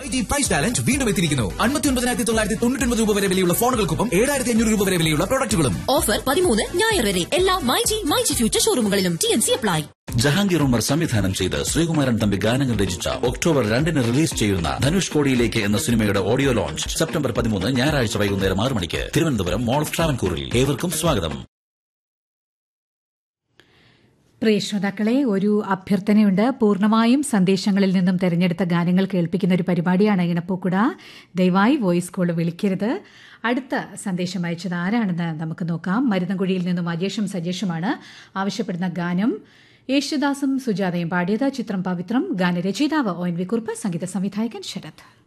I G price challenge വീണ്ടും എത്തിയിരിക്കുന്നു അൻപത്തി ഒൻപതിനായിരത്തി തൊള്ളായിരത്തി തൊണ്ണൂറ്റി ഒൻപത് രൂപ വരെ വിലയുള്ള ഫോണുകൾക്കൊപ്പം ഏഴായിരത്തി അഞ്ഞൂറ് രൂപ വരെ വിലയുള്ള പ്രൊഡക്റ്റുകളും ഓഫർ പതിമൂന്ന് ഞായർ വരെ എല്ലാ മൈജി മൈജി ഫ്യൂച്ചർ ഷോറൂമുകളിലും T N C apply Jahangir Umar സംവിധാനം ചെയ്ത് ശ്രീകുമാരൻ തമ്പി ഗാനങ്ങൾ രചിച്ച ഒക്ടോബർ രണ്ടിന് റിലീസ് ചെയ്യുന്ന ധനുഷ് കോടിയിലേക്ക് എന്ന സിനിമയുടെ ഓഡിയോ ലോഞ്ച് സെപ്റ്റംബർ പതിമൂന്ന് ഞായറാഴ്ച വൈകുന്നേരം ആറ് മണിക്ക് തിരുവനന്തപുരം മോൾ ഓഫ് ട്രാവൻകൂറിൽ ഏവർക്കും സ്വാഗതം പ്രിയ ശ്രോതാക്കളെ ഒരു അഭ്യർത്ഥനയുണ്ട് പൂർണ്ണമായും സന്ദേശങ്ങളിൽ നിന്നും തെരഞ്ഞെടുത്ത ഗാനങ്ങൾ കേൾപ്പിക്കുന്ന ഒരു പരിപാടിയാണ് ഇണപ്പൂക്കുട ദയവായി വോയിസ് കോൾ വിളിക്കരുത് അടുത്ത സന്ദേശം അയച്ചത് ആരാണെന്ന് നമുക്ക് നോക്കാം മരുന്നൻകുഴിയിൽ നിന്നും അജേഷും സജേഷുമാണ് ആവശ്യപ്പെടുന്ന ഗാനം യേശുദാസും സുജാതയും പാടിയത് ചിത്രം പവിത്രം ഗാനരചയിതാവ് ഒ എൻ വി കുറുപ്പ് സംഗീത സംവിധായകൻ ശരത്